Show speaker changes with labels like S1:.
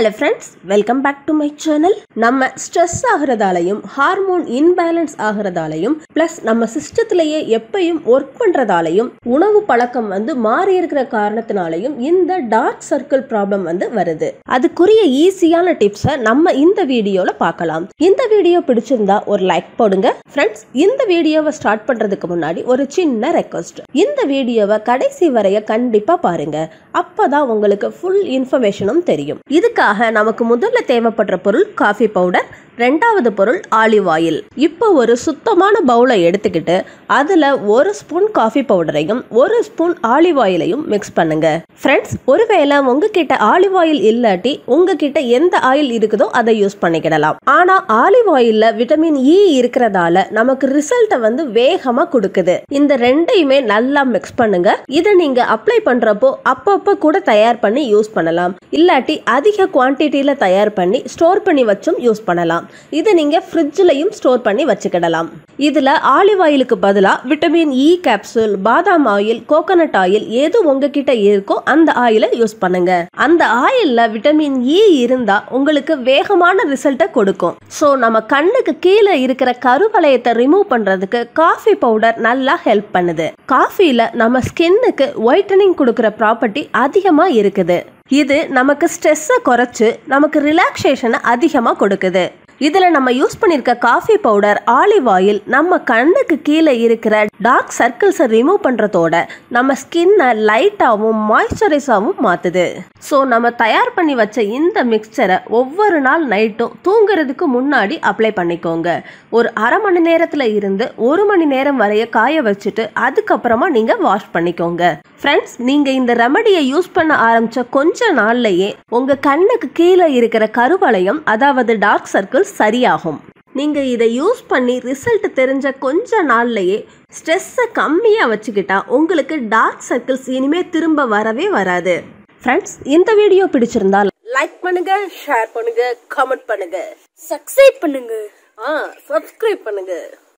S1: hello friends welcome back to my channel நம்ம stress ஆகிறதாலையும் hormone imbalance ஆகிறதாலையும் plus நம்ம சிஸ்டத்திலேயே எப்பயும் ஒர்க் பண்ணுறதாலையும் உணவு பழக்கம் வந்து மாறி இருக்கிற காரணத்தினாலையும் இந்த டார்க் சர்க்கிள் ப்ராப்ளம் வந்து வருது அதுக்குரிய ஈஸியான டிப்ஸை நம்ம இந்த வீடியோவில் பார்க்கலாம் இந்த வீடியோ பிடிச்சிருந்தா ஒரு லைக் போடுங்க ஃப்ரெண்ட்ஸ் இந்த வீடியோவை ஸ்டார்ட் பண்ணுறதுக்கு முன்னாடி ஒரு சின்ன ரெக்வஸ்ட் இந்த வீடியோவை கடைசி வரைய கண்டிப்பாக பாருங்க அப்பதான் உங்களுக்கு ஃபுல் இன்ஃபர்மேஷனும் தெரியும் இதுக்காக நமக்கு முதல்ல தேவைப்படுற பொருள் காஃபி பவுடர் ரெண்டாவது பொருள் ஆலிவ் ஆயில் இப்போ ஒரு சுத்தமான பவுலை எடுத்துக்கிட்டு அதில் ஒரு ஸ்பூன் காஃபி பவுடரையும் ஒரு ஸ்பூன் ஆலிவ் ஆயிலையும் மிக்ஸ் பண்ணுங்க ஃப்ரெண்ட்ஸ் ஒருவேளை உங்ககிட்ட ஆலிவ் ஆயில் இல்லாட்டி உங்ககிட்ட எந்த ஆயில் இருக்குதோ அதை யூஸ் பண்ணிக்கிடலாம் ஆனா ஆலிவ் ஆயில்ல விட்டமின் இ இருக்கிறதால நமக்கு ரிசல்ட்டை வந்து வேகமா கொடுக்குது இந்த ரெண்டையுமே நல்லா மிக்ஸ் பண்ணுங்க இதை நீங்க அப்ளை பண்றப்போ அப்பப்போ கூட தயார் பண்ணி யூஸ் பண்ணலாம் இல்லாட்டி அதிக குவான்டிட்டியில தயார் பண்ணி ஸ்டோர் பண்ணி வச்சும் யூஸ் பண்ணலாம் இதை நீங்க ஃப்ரிட்ஜ்லயும் ஸ்டோர் பண்ணி வச்சுக்கிடலாம் இதுல ஆலிவ் ஆயிலுக்கு பதிலா விட்டமின் இ கேப்சூல் பாதாம் ஆயில் கோகனட் ஆயில் எது உங்ககிட்ட இருக்கோ அந்த ஆயிலை யூஸ் பண்ணுங்க அந்த ஆயில்ல விட்டமின் இ இருந்தா உங்களுக்கு வேகமான ரிசல்ட்டை கொடுக்கும் ஸோ நம்ம கண்ணுக்கு கீழே இருக்கிற கருவளையத்தை ரிமூவ் பண்றதுக்கு காஃபி பவுடர் நல்லா ஹெல்ப் பண்ணுது காஃபில நம்ம ஸ்கின்னுக்கு ஒயிட்டனிங் கொடுக்குற ப்ராப்பர்ட்டி அதிகமா இருக்குது இது நமக்கு ஸ்ட்ரெஸ்ஸை குறைச்சு நமக்கு ரிலாக்ஸேஷனை அதிகமாக கொடுக்குது இதில் நம்ம யூஸ் பண்ணியிருக்க காஃபி பவுடர் ஆலிவ் ஆயில் நம்ம கண்ணுக்கு கீழே இருக்கிற டார்க் சர்க்கிள்ஸை ரிமூவ் பண்ணுறதோட நம்ம ஸ்கின்னை லைட்டாகவும் மாய்ஸ்சரைஸாகவும் மாற்றுது ஸோ நம்ம தயார் பண்ணி வச்ச இந்த மிக்சரை ஒவ்வொரு நாள் நைட்டும் தூங்குறதுக்கு முன்னாடி அப்ளை பண்ணிக்கோங்க ஒரு அரை மணி நேரத்தில் இருந்து ஒரு மணி நேரம் வரைய காய வச்சுட்டு அதுக்கப்புறமா நீங்கள் வாஷ் பண்ணிக்கோங்க ஃப்ரெண்ட்ஸ் நீங்கள் இந்த ரெமடியை யூஸ் பண்ண ஆரம்பித்த கொஞ்ச நாள்லயே உங்கள் கண்ணுக்கு கீழே இருக்கிற கருவளையம் அதாவது டார்க் சர்க்கிள்ஸ் சரியாகும் நீங்கள் இதை யூஸ் பண்ணி ரிசல்ட் தெரிஞ்ச கொஞ்ச நாள்லயே ஸ்ட்ரெஸ்ஸை கம்மியாக வச்சுக்கிட்டா உங்களுக்கு டார்க் சர்க்கிள்ஸ் இனிமே திரும்ப வரவே வராது ஃப்ரெண்ட்ஸ் இந்த வீடியோ பிடிச்சிருந்தா லைக் பண்ணுங்க ஷேர் பண்ணுங்க கமெண்ட் பண்ணுங்க
S2: சப்ஸ்கிரைப் பண்ணுங்க
S1: ஆ சப்ஸ்கிரைப் பண்ணுங்க